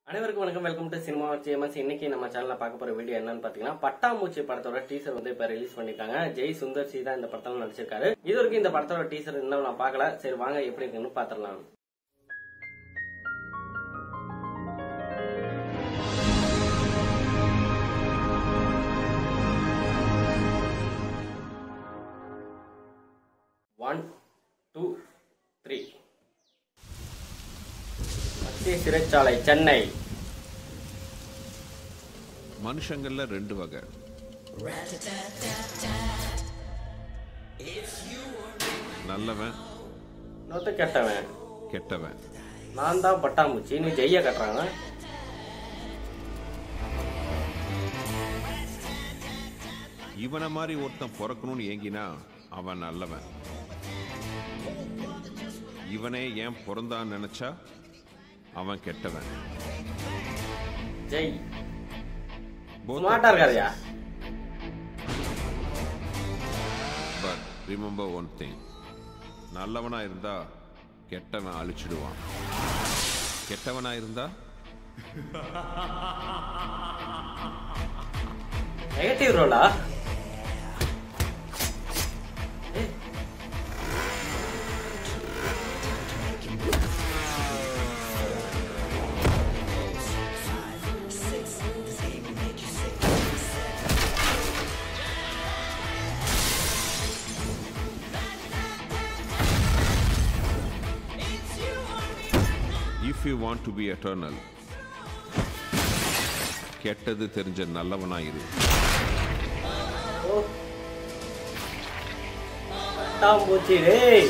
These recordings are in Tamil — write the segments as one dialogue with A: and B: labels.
A: அனைவருக்கும் வணக்கம் வெல்கம் டு சினிமா சிஎம்எஸ் இன்னைக்கு நம்ம சேனல்ல பார்க்க போற வீடியோ என்னன்னு பாத்தீங்கன்னா பட்டாம்பூச்சி படத்தோட டீசர் வந்து இப்ப ரிலீஸ் பண்ணிருக்காங்க ஜெய் சுந்தர் சி தான் இந்த படத்துல நடிச்சிருக்காரு இது வரைக்கும் இந்த படத்தோட டீசர் இன்னும் நான் பார்க்கல சரி வாங்க எப்படி இருக்குன்னு பாத்திரலாம் ஒன் டூ த்ரீ மத்திய சிறைச்சாலை சென்னை
B: மனுஷங்கள்ல ரெண்டு வகை நல்லவன்
A: நொத்து கெட்டவன்
B: கெட்டவன்
A: நான் தான் பட்டாம்பூச்சி நீ ஜெய்ய கட்டுறாங்க
B: இவனை மாதிரி ஒருத்தன் பிறக்கணும்னு ஏங்கினா அவன் நல்லவன் இவனே ஏன் பிறந்தான்னு நினைச்சா அவன் கெட்டவன்
A: ஜெய்
B: Both
A: ஸ்மார்ட்டா இருக்காதியா
B: பட் ரிமெம்பர் ஒன் திங் நல்லவனா இருந்தா கெட்டவன் அழிச்சிடுவான் கெட்டவனா இருந்தா
A: நெகட்டிவ் ரோலா
B: if you want to be eternal கெட்டது தெரிஞ்ச நல்லவனா இரு
A: பட்டாம்பூச்சி டேய்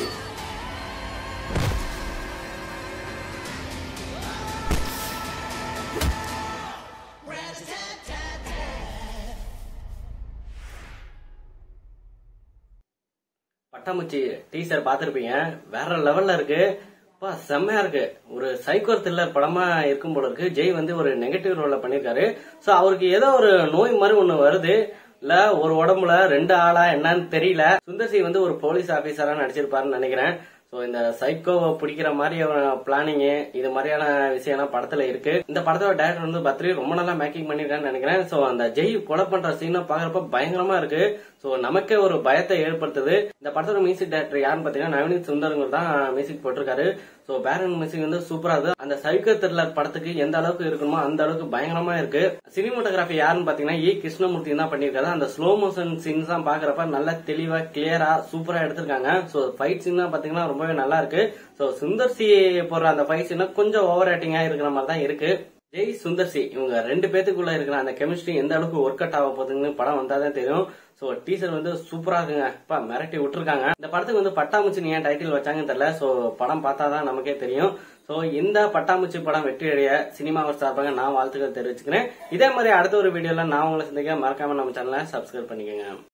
A: பட்டாம்பூச்சி டீசர் பார்த்திருப்பீங்க வேற லெவல்ல இருக்கு பா செம்மையா இருக்கு ஒரு சைக்கோ த்ரில்லர் படமா இருக்கும் போல இருக்கு ஜெய் வந்து ஒரு நெகட்டிவ் ரோல பண்ணிருக்காரு சோ அவருக்கு ஏதோ ஒரு நோய் மாதிரி ஒண்ணு வருது இல்ல ஒரு உடம்புல ரெண்டு ஆளா என்னன்னு தெரியல சுந்தர்சி வந்து ஒரு போலீஸ் ஆபீசரா நடிச்சிருப்பாருன்னு நினைக்கிறேன் சோ இந்த சைக்கோவை பிடிக்கிற மாதிரி பிளானிங் இது மாதிரியான விஷயம்லாம் படத்துல இருக்கு இந்த படத்தோட டேரக்டர் வந்து பத்ரி ரொம்ப நல்லா மேக்கிங் பண்ணிருக்கான்னு நினைக்கிறேன் சோ அந்த ஜெய் கொலை பண்ற சீனை பாக்குறப்ப பயங்கரமா இருக்கு சோ நமக்கே ஒரு பயத்தை ஏற்படுத்துது இந்த படத்தோட மியூசிக் டைரக்டர் யாருன்னு பாத்தீங்கன்னா நவீன் சுந்தரங்க தான் மியூசிக் போட்டிருக்காரு சோ பேரன் மியூசிக் வந்து சூப்பரா இருக்கு அந்த சைக்கோ த்ரில்லர் படத்துக்கு எந்த அளவுக்கு இருக்கணுமோ அந்த அளவுக்கு பயங்கரமா இருக்கு சினிமோட்டோகிராஃபி யாருன்னு பாத்தீங்கன்னா ஏ கிருஷ்ணமூர்த்தி தான் பண்ணிருக்காரு அந்த ஸ்லோ மோஷன் சீன்ஸ் தான் பாக்குறப்ப நல்ல தெளிவா கிளியரா சூப்பரா எடுத்திருக்காங்க சோ ஃபைட் சீன் பாத்தீங்கன்னா ரொம்பவே நல்லா இருக்கு சோ சுந்தர் சி போடுற அந்த ஃபைட் சீன் கொஞ்சம் ஓவர் ஆக்டிங்கா இருக்கிற மாதிரி தான் இருக்கு ஜெய் சுந்தர் சி இவங்க ரெண்டு பேத்துக்குள்ள இருக்கிற அந்த கெமிஸ்ட்ரி எந்த அளவுக்கு ஒர்க் அவுட் ஆக போகுதுன்னு படம் வந்தாதான் தெரியும் சோ டீசர் வந்து சூப்பரா இருக்குங்க இப்ப மிரட்டி விட்டுருக்காங்க இந்த படத்துக்கு வந்து பட்டாம்பூச்சி ஏன் டைட்டில் வச்சாங்கன்னு தெரியல சோ படம் பார்த்தாதான் நமக்கே தெரியும் சோ இந்த பட்டாம்பூச்சி படம் வெற்றி அடைய சினிமாவர் சார்பாக நான் வாழ்த்துக்கள் தெரிவிச்சுக்கிறேன் இதே மாதிரி அடுத்த ஒரு வீடியோல நான் உங்களை சந்திக்க மறக்காம நம்ம சேனலை சப்ஸ்கிரைப் பண்ணிக்கோங்க